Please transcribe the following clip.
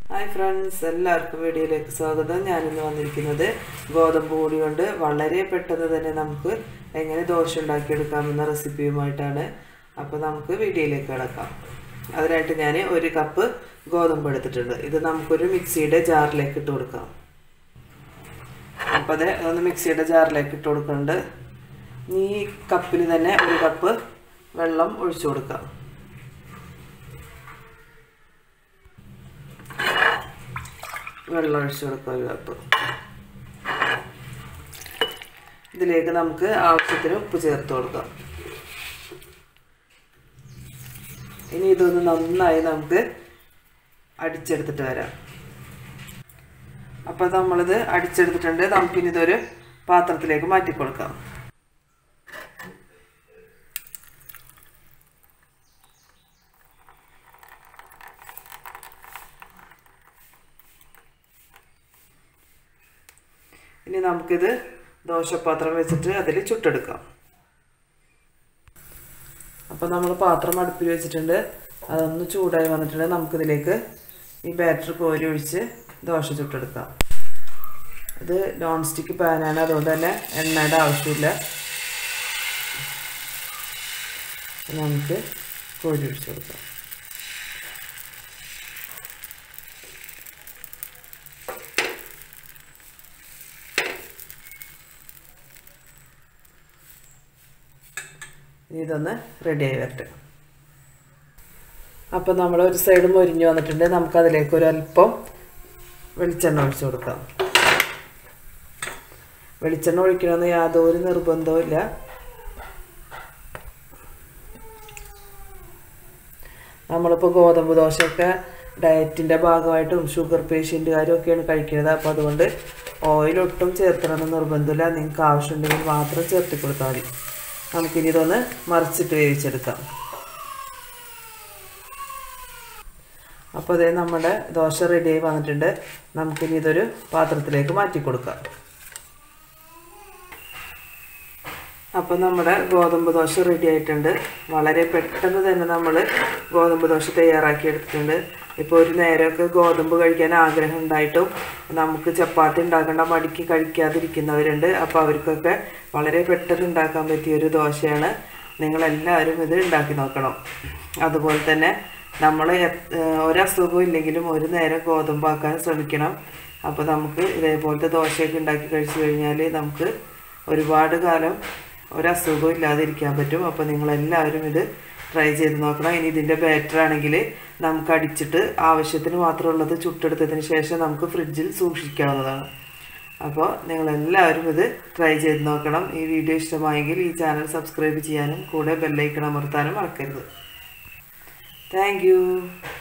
hi friends എല്ലാവർക്കും വീഡിയോയിലേക്ക് സ്വാഗതം ഞാനിന്ന് വന്നിരിക്കുന്നത് ഗോതമ്പ് പൊടി കൊണ്ട് വളരെ പെട്ടെന്ന് തന്നെ നമുക്ക് എങ്ങനെ ദോശ ഉണ്ടാക്കിയെടുക്കാമെന്ന റെസിപ്പിയുമായിട്ടാണ് അപ്പോൾ നമുക്ക് വീഡിയോയിലേക്ക് കിടക്കാം അതിനായിട്ട് ഞാൻ ഒരു കപ്പ് ഗോതമ്പ് എടുത്തിട്ടുണ്ട് ഇത് നമുക്കൊരു മിക്സിയുടെ ജാറിലേക്ക് ഇട്ട് കൊടുക്കാം അപ്പോൾ അത് ഒന്ന് മിക്സിയുടെ ജാറിലേക്ക് ഇട്ട് കൊടുക്കുന്നുണ്ട് ഈ കപ്പിന് തന്നെ ഒരു കപ്പ് വെള്ളം ഒഴിച്ചു കൊടുക്കാം വെള്ളം ഒഴിച്ചു കൊടുക്കുക ഒരു കപ്പ് ഇതിലേക്ക് നമുക്ക് ആവശ്യത്തിന് ഉപ്പ് ചേർത്ത് കൊടുക്കാം ഇനി ഇതൊന്ന് നന്നായി നമുക്ക് അടിച്ചെടുത്തിട്ട് വരാം അപ്പോൾ നമ്മളിത് അടിച്ചെടുത്തിട്ടുണ്ട് നമുക്കിനി ഇതൊരു പാത്രത്തിലേക്ക് മാറ്റി കൊടുക്കാം ഇനി നമുക്കിത് ദോശപാത്രം വെച്ചിട്ട് അതിൽ ചുട്ടെടുക്കാം അപ്പോൾ നമ്മൾ പാത്രം അടുപ്പിൽ വെച്ചിട്ടുണ്ട് അതൊന്ന് ചൂടായി വന്നിട്ടുണ്ട് നമുക്കിതിലേക്ക് ഈ ബാറ്റർ കോരി ഒഴിച്ച് ദോശ ചുട്ടെടുക്കാം ഇത് നോൺ സ്റ്റിക്ക് പാനാണ് അതുകൊണ്ട് തന്നെ എണ്ണയുടെ ആവശ്യമില്ല നമുക്ക് കോരി ഒഴിച്ച് കൊടുക്കാം ഇനി ഇതൊന്ന് റെഡിയായി വരട്ടെ അപ്പോൾ നമ്മൾ ഒരു സൈഡ് മൊരിഞ്ഞ് വന്നിട്ടുണ്ട് നമുക്കതിലേക്ക് ഒരു അല്പം വെളിച്ചെണ്ണ ഒഴിച്ചു കൊടുക്കാം വെളിച്ചെണ്ണ ഒഴിക്കണമെന്ന് യാതൊരു നിർബന്ധവും ഇല്ല നമ്മളിപ്പോൾ ഗോതമ്പ് ദോശയൊക്കെ ഡയറ്റിൻ്റെ ഭാഗമായിട്ടും ഷുഗർ പേഷ്യൻറ്റുകാരും ഒക്കെയാണ് കഴിക്കുന്നത് അപ്പോൾ അതുകൊണ്ട് ഓയിൽ ഒട്ടും ചേർത്തണമെന്ന് നിർബന്ധമില്ല നിങ്ങൾക്ക് ആവശ്യമുണ്ടെങ്കിൽ മാത്രം ചേർത്തി കൊടുത്താൽ മതി നമുക്കിനി ഇതൊന്ന് മറിച്ചിട്ട് വേവിച്ചെടുക്കാം അപ്പോൾ അതേ നമ്മുടെ ദോശ റെഡിയായി വന്നിട്ടുണ്ട് നമുക്കിനി ഇതൊരു പാത്രത്തിലേക്ക് മാറ്റി കൊടുക്കാം അപ്പോൾ നമ്മുടെ ഗോതമ്പ് ദോശ റെഡി ആയിട്ടുണ്ട് വളരെ പെട്ടെന്ന് തന്നെ നമ്മൾ ഗോതമ്പ് ദോശ തയ്യാറാക്കി എടുത്തിട്ടുണ്ട് ഇപ്പോൾ ഒരു നേരമൊക്കെ ഗോതമ്പ് കഴിക്കാൻ ആഗ്രഹം ഉണ്ടായിട്ടും നമുക്ക് ചപ്പാത്തി ഉണ്ടാക്കേണ്ട മടിക്ക് കഴിക്കാതിരിക്കുന്നവരുണ്ട് അപ്പോൾ അവർക്കൊക്കെ വളരെ പെട്ടെന്ന് ഉണ്ടാക്കാൻ പറ്റിയ ഒരു ദോശയാണ് നിങ്ങളെല്ലാവരും ഇത് ഉണ്ടാക്കി നോക്കണം അതുപോലെ തന്നെ നമ്മൾ ഒരസുഖവും ഇല്ലെങ്കിലും ഒരു നേരം ഗോതമ്പാക്കാൻ ശ്രമിക്കണം അപ്പോൾ നമുക്ക് ഇതേപോലത്തെ ദോശയൊക്കെ ഉണ്ടാക്കി കഴിച്ചു കഴിഞ്ഞാൽ നമുക്ക് ഒരുപാട് കാലം ഒരസുഖവും ഇല്ലാതിരിക്കാൻ പറ്റും അപ്പോൾ നിങ്ങളെല്ലാവരും ഇത് ട്രൈ ചെയ്ത് നോക്കണം ഇനി ഇതിൻ്റെ ബാറ്റർ ആണെങ്കിൽ നമുക്ക് അടിച്ചിട്ട് ആവശ്യത്തിന് മാത്രമുള്ളത് ചുട്ടെടുത്തതിന് ശേഷം നമുക്ക് ഫ്രിഡ്ജിൽ സൂക്ഷിക്കാവുന്നതാണ് അപ്പോൾ നിങ്ങളെല്ലാവരും ഇത് ട്രൈ ചെയ്ത് നോക്കണം ഈ വീഡിയോ ഇഷ്ടമായെങ്കിൽ ഈ ചാനൽ സബ്സ്ക്രൈബ് ചെയ്യാനും കൂടെ ബെല്ലൈക്കൺ അമർത്താനും മറക്കരുത് താങ്ക്